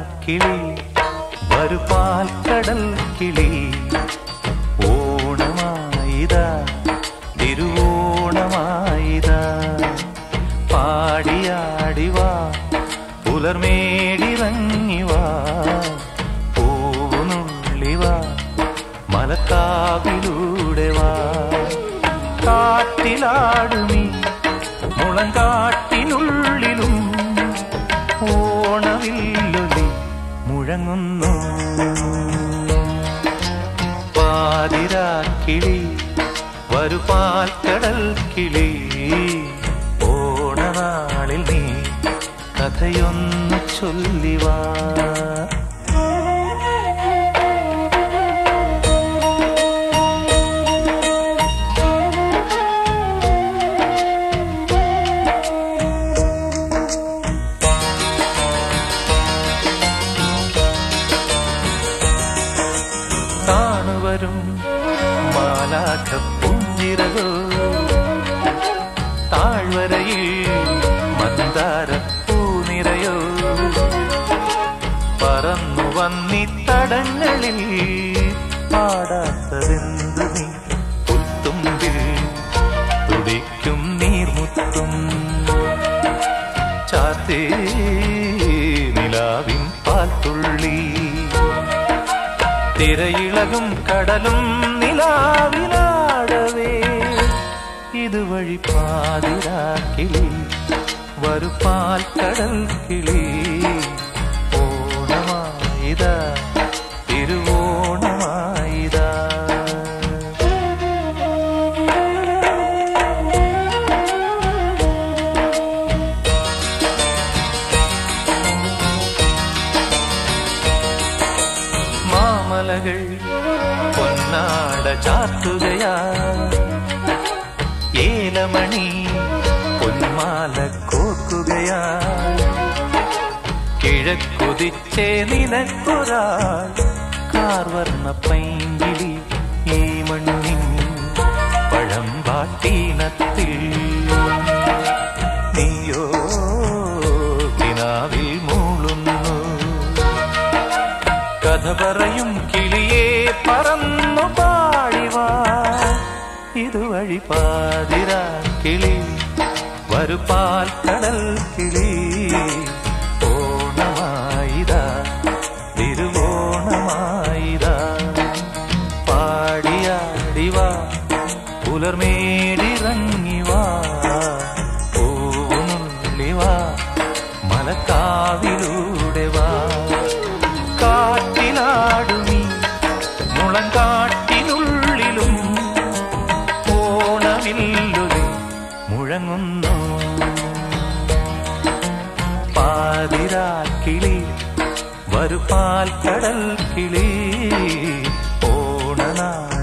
കിളി വരുപാൽ കടൽ കിളി ഓണമായിതാ തിരുവോണമായിതാ പാടിയാടിവാ പുലർമേടിറങ്ങിവാ പൂവുനുള്ളിവാ മലക്കാവിലൂടെ വാ കാട്ടിലാടുമീ മുളങ്കാട്ടിനുള്ളിലും ഓണവില്ലൊലി മുഴങ്ങുന്നു പാതിരാക്കിളി വരുപാൽ കടൽ കിളി ഓണനാളിൽ നീ കഥയൊന്നു ചൊല്ലിവാ കാണുവരും മാലാഖ പുഞ്ചിരകോ താഴ്വരയിൽ മന്ദാര പൂനിരയോ പറന്നു വന്നി തടങ്ങളിൽ പാടാത്തതെന്തു നീ പുത്തുമ്പിൽ തുടിക്കും നീർമുത്തും ചാത്തേ നിലാവിൻ പാൽത്തുള്ളി തിരയിളകും കടലും നിലാവിലാടവേ ഇതുവഴി പാതിരാക്കിളി വരുപാൽ കടൽ കിളി ഓണമായിതാ തിരുവോണമായിതാ മാമലകൾ പൊന്നാട ചാത്തുകയാ ഏലമണി പൊന്മാല കോർക്കുകയാ കിഴക്കുതിച്ചേ നിനക്കൊരാൾ കാർവർണ്ണ പൈങ്കിളി ഈ മണ്ണിൻ പഴമ്പാട്ടീനത്തിൽ നീയോ കിനാവിൽ മൂളുന്നു കഥ പറയും കിളിയെ പറന്നു പാടിവാ ഇതുവഴി പാതിരാ കിളി വരുപാൽ കടൽ കിളി ഓണമായിതാ തിരുവോണമായിതാ പാടിയാടിവാ പുലർമേടിറങ്ങിവാ പൂവുനുള്ളിവാ മലക്കാവിലൂടെ വാ കാട്ടിലാടുമീ മുളങ്കാട്ടിനുള്ളിലും ഓണമില്ലൊരു മുഴങ്ങുന്നു പാതിരാക്കിളി വരുപാൽ കടൽ കിളി ഓണനാ